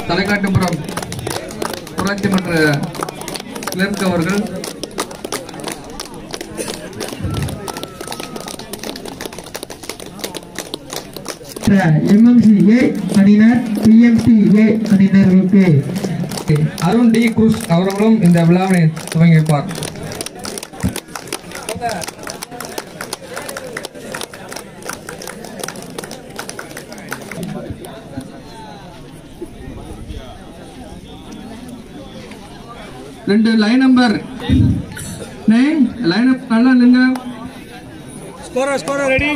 தலைக்காட்டுப்புறம் ஊராட்சி மன்ற கிளர்க் அவர்கள் எம்எம்சி ஏ அணியினர் பிஎம்டி ஏ அணியினர்களுக்கு அருண் டி குரூஸ் அவர்களும் இந்த விழாவினை துவங்கி வைப்பார் ரெண்டு line number nine line number நல்லா நில்லுங்க Scorer, scorer, ready?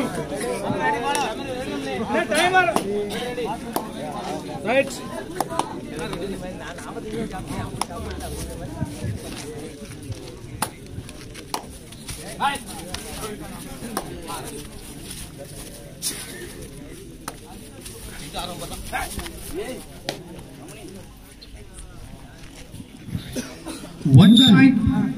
Timer. Right. One point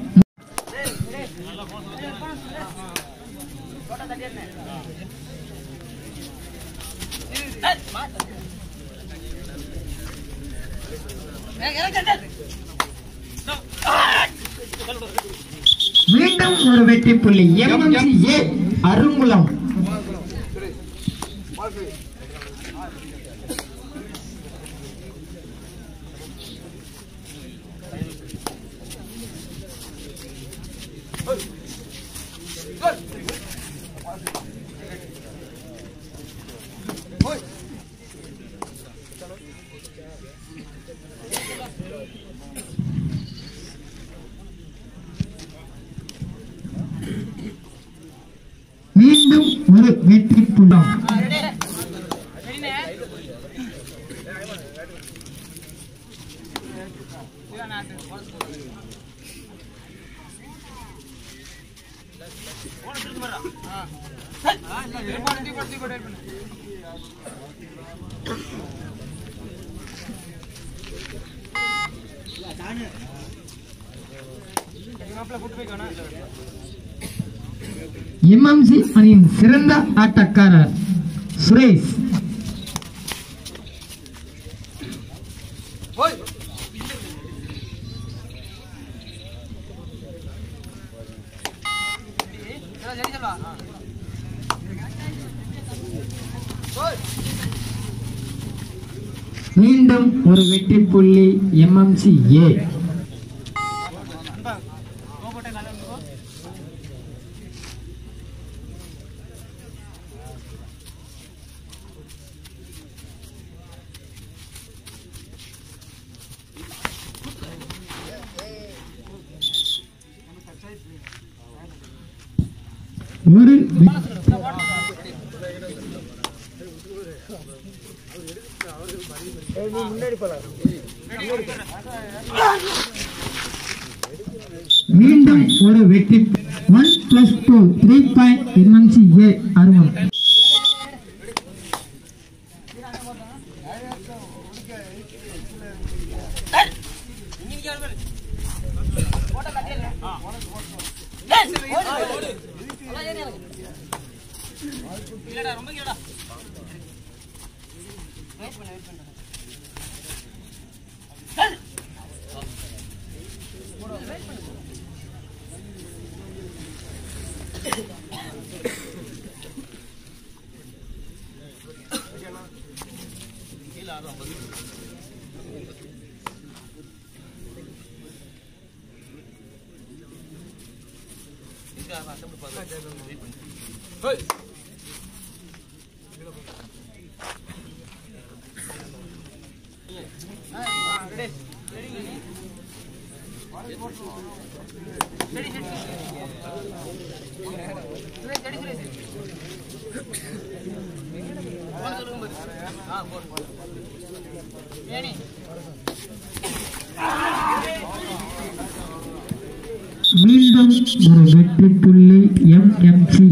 மீண்டும் ஒரு வெற்றி புள்ளி எம்எம்சி ஏ அருங்குளம் மீண்டும் ஒரு வெற்றி புள்ளம் எம்எம்சி அணியின் சிறந்த ஆட்டக்காரர் சுரேஷ் மீண்டும் ஒரு வெற்றி புள்ளி எம்எம்சி ஏ ஒரு வெ- மீண்டும் ஒரு வெற்றி one plus two three point MMC A அருமம் மீண்டும் ஒரு வெற்றி புள்ளி MMC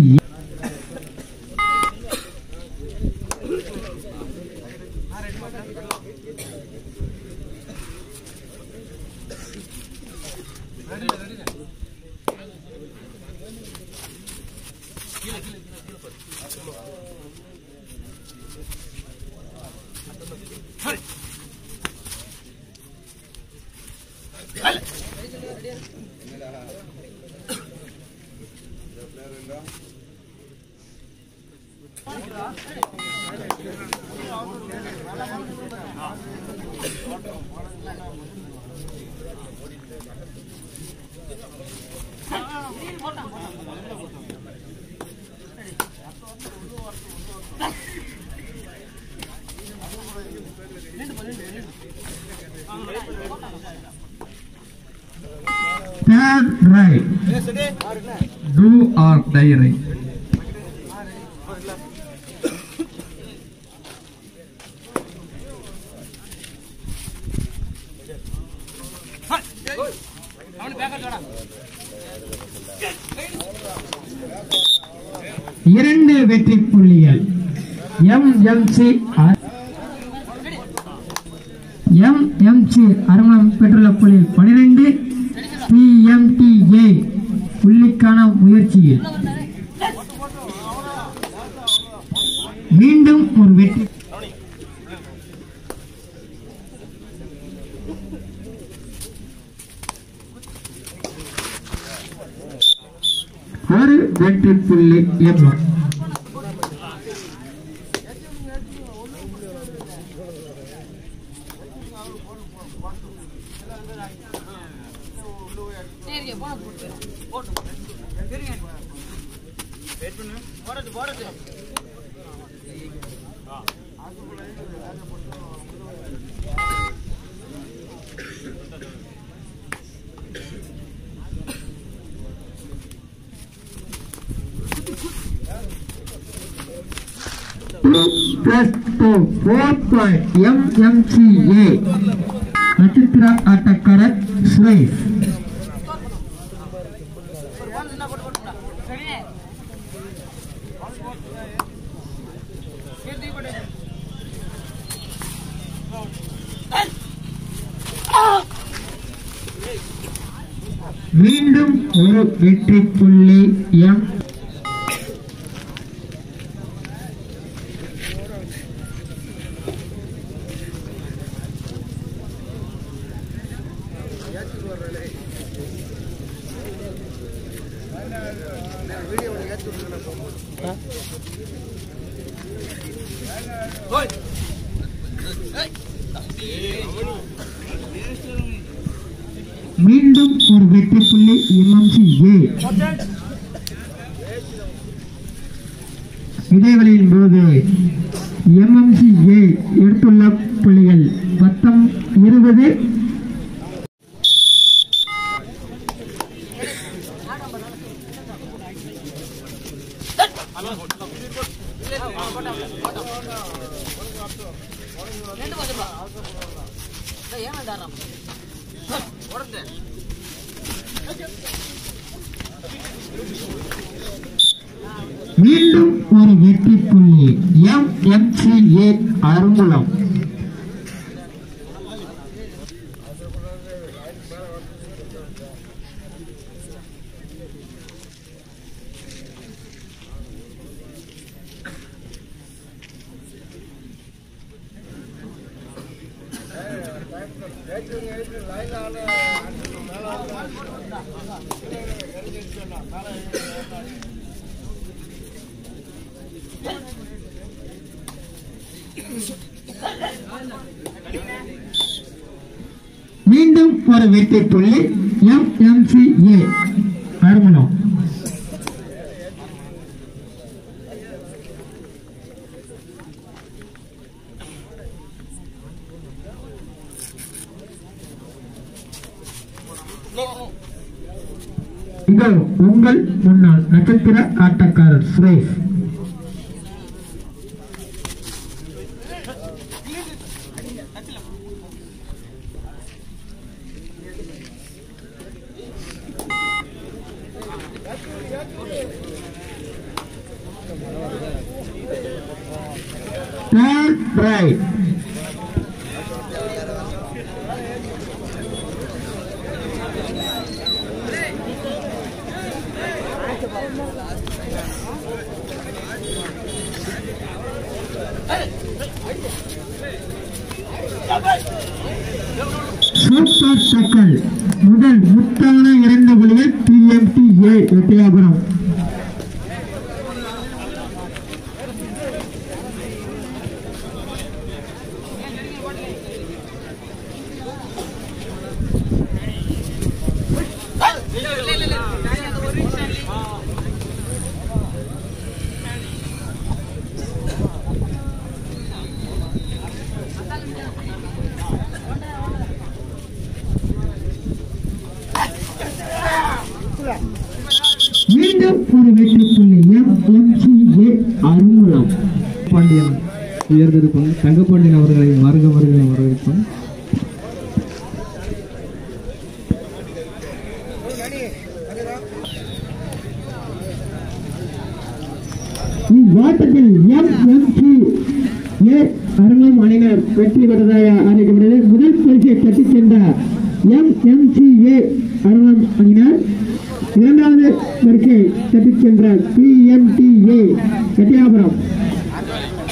Third right. Do or die right. இரண்டு வெற்றி புள்ளிகள் எம்எம்சி எம்எம்சி அரவணம் பெற்றுள்ள புள்ளி பனிரெண்டு பிஎம்டிஏ புள்ளிக்கான முயற்சியில் மீண்டும் ஒரு வெற்றி ஒரு வெற்றி புள்ளி MM plus two four point MMCA நட்சத்திர ஆட்டக்காரர் சுரேஷ் மீண்டும் ஒரு வெற்றி புள்ளி எம் மீண்டும் ஒரு வெற்றி புள்ளி எம்எம்சி ஏ இடைவெளியின் போது எம்எம்சி ஏ எடுத்துள்ள புள்ளிகள் மொத்தம் இருபது மீண்டும் ஒரு வெற்றி புள்ளி எம்எம்சி ஏ அருங்குளம் மீண்டும் ஒரு வெற்றி புள்ளி எம்எம்சி ஏ அருங்குளம் இதோ உங்கள் முன்னாள் நட்சத்திர ஆட்டக்காரர் சுரேஷ் Third right. சூப்பர் டக்கல் முதல் முத்தான இரண்டு புள்ளிகள் TMT A Ettayapuram MMCA Arungulam Pandian உயர்ந்திருக்கும் தங்கப்பாண்டியன் அவர்களை வருக வருக வரவேற்போம் இவ்வாட்டத்தில் எம்எம்சி ஏ அருணம் அணியினர் வெற்றி பெற்றதாக அறிவிக்கப்படுகிறது முதல் பரிசை தட்டிச் சென்ற எம்எம்சிஏ அருணம் அணியினர் இரண்டாவது பரிசை தட்டிச் சென்ற பிஎம்டிஏ கட்டியாபுரம்